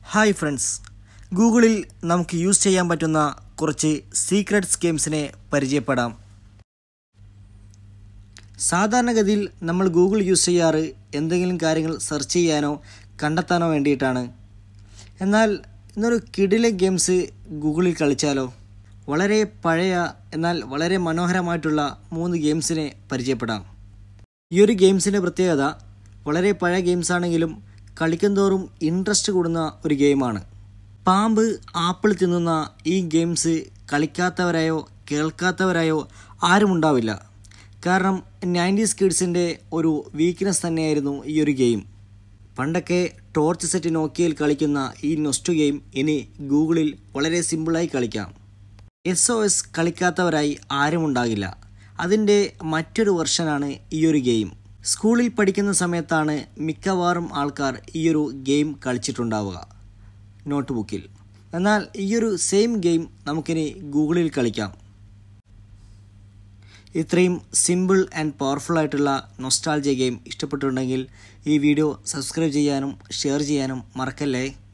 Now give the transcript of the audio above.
hi friends ഗൂഗിളിൽ നമുക്ക് use ചെയ്യാൻ പറ്റുന്ന കുറച്ച് സീക്രട്സ് ഗെയിംസിനെ പരിചയപ്പെടാം സാധാരണഗതിയിൽ നമ്മൾ ഗൂഗിൾ യൂസ് ചെയ്യാറ് എന്തെങ്കിലും കാര്യങ്ങൾ സെർച്ച് ചെയ്യാനോ കണ്ടെത്താനോ വേണ്ടിയിട്ടാണ് എന്നാൽ ഇന്നൊരു കിടിലെ ഗെയിംസ് ഗൂഗിളിൽ കളിച്ചാലോ വളരെ പഴയ എന്നാൽ വളരെ മനോഹരമായിട്ടുള്ള മൂന്ന് ഗെയിംസിനെ പരിചയപ്പെടാം ഈ ഒരു ഗെയിംസിൻ്റെ പ്രത്യേകത വളരെ പഴയ ഗെയിംസ് ആണെങ്കിലും കളിക്കുന്തോറും ഇൻട്രസ്റ്റ് കൂടുന്ന ഒരു ഗെയിമാണ് പാമ്പ് ആപ്പിൾ തിന്നുന്ന ഈ ഗെയിംസ് കളിക്കാത്തവരായോ കേൾക്കാത്തവരായോ ആരും ഉണ്ടാവില്ല കാരണം നയൻറ്റീസ് കിഡ്സിൻ്റെ ഒരു വീക്ക്നെസ് തന്നെയായിരുന്നു ഈ ഒരു ഗെയിം പണ്ടൊക്കെ ടോർച്ച് സെറ്റ് നോക്കിയയിൽ കളിക്കുന്ന ഈ നൊസ്റ്റു ഗെയിം ഇനി ഗൂഗിളിൽ വളരെ സിമ്പിളായി കളിക്കാം എസ് ഒ എസ് കളിക്കാത്തവരായി ആരും ഉണ്ടാകില്ല അതിൻ്റെ മറ്റൊരു വെർഷനാണ് ഈ ഒരു ഗെയിം സ്കൂളിൽ പഠിക്കുന്ന സമയത്താണ് മിക്കവാറും ആൾക്കാർ ഈ ഒരു ഗെയിം കളിച്ചിട്ടുണ്ടാവുക നോട്ട് ബുക്കിൽ എന്നാൽ ഈ ഒരു സെയിം ഗെയിം നമുക്കിനി ഗൂഗിളിൽ കളിക്കാം ഇത്രയും സിമ്പിൾ ആൻഡ് പവർഫുൾ ആയിട്ടുള്ള നൊസ്റ്റാൾജിയ ഗെയിം ഇഷ്ടപ്പെട്ടിട്ടുണ്ടെങ്കിൽ ഈ വീഡിയോ സബ്സ്ക്രൈബ് ചെയ്യാനും ഷെയർ ചെയ്യാനും മറക്കല്ലേ